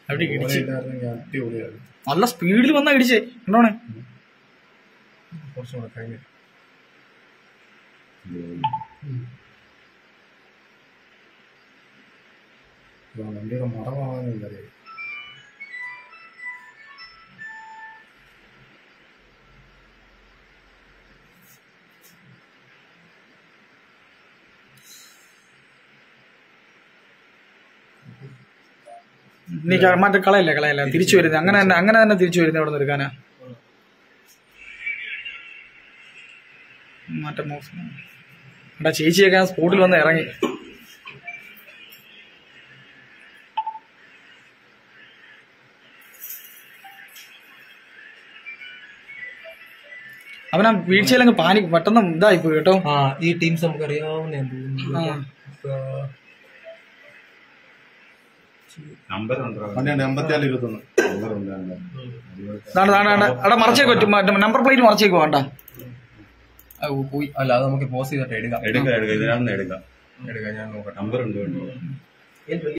അവിടെ ഇടിച്ച് ഇല്ലായിരുന്നെങ്കിൽ അടിപൊളിയായിരുന്നു നല്ല സ്പീഡിൽ വന്നാ ഇടിച്ചേ കണ്ടോണേ കുറച്ചും കൂടെ കഴിഞ്ഞു വണ്ടിയുടെ മറവാണെന്ന് അറിയാം നീ ക- മറ്റേ കളയല്ലേ കളയല്ല തിരിച്ചു വരുന്നത് അങ്ങനെ തന്നെ അങ്ങനെ തന്നെ തിരിച്ചു വരുന്നത് അവിടെ നിന്ന് എടുക്കാനാ മറ്റേ മോസ് എടാ ചേച്ചിയൊക്കെ ആ സ്പോട്ടിൽ വന്ന് ഇറങ്ങി അവനാ വീഴ്ചയിലങ്ങ് പാനി പെട്ടെന്ന് ഇതായി പോയി കേട്ടോ ആ ഈ ടീംസ് നമുക്ക് അറിയാവുന്ന ആ. വണ്ടിയുണ്ട് എൺപത്തിയാല് ഇരുപത്തൊന്ന് ദാണ്ട, ദാണ്ട, ദാണ്ട. എടാ മറച്ചേക്ക് പറ്റും നമ്പർ പ്ലേറ്റ് മറച്ചേക്ക് വേണ്ട ആ, ഓ, പോയി അല്ല അത് നമുക്ക് പോസ് ചെയ്തിട്ട് എടുക്കാം എടുക്കാം എടുക്കാം ഇതിനകത്ത് എടുക്കാം എടുക്കാം ഞാൻ നോക്കട്ടെ നമ്പർ ഉണ്ട് കേട്ടോ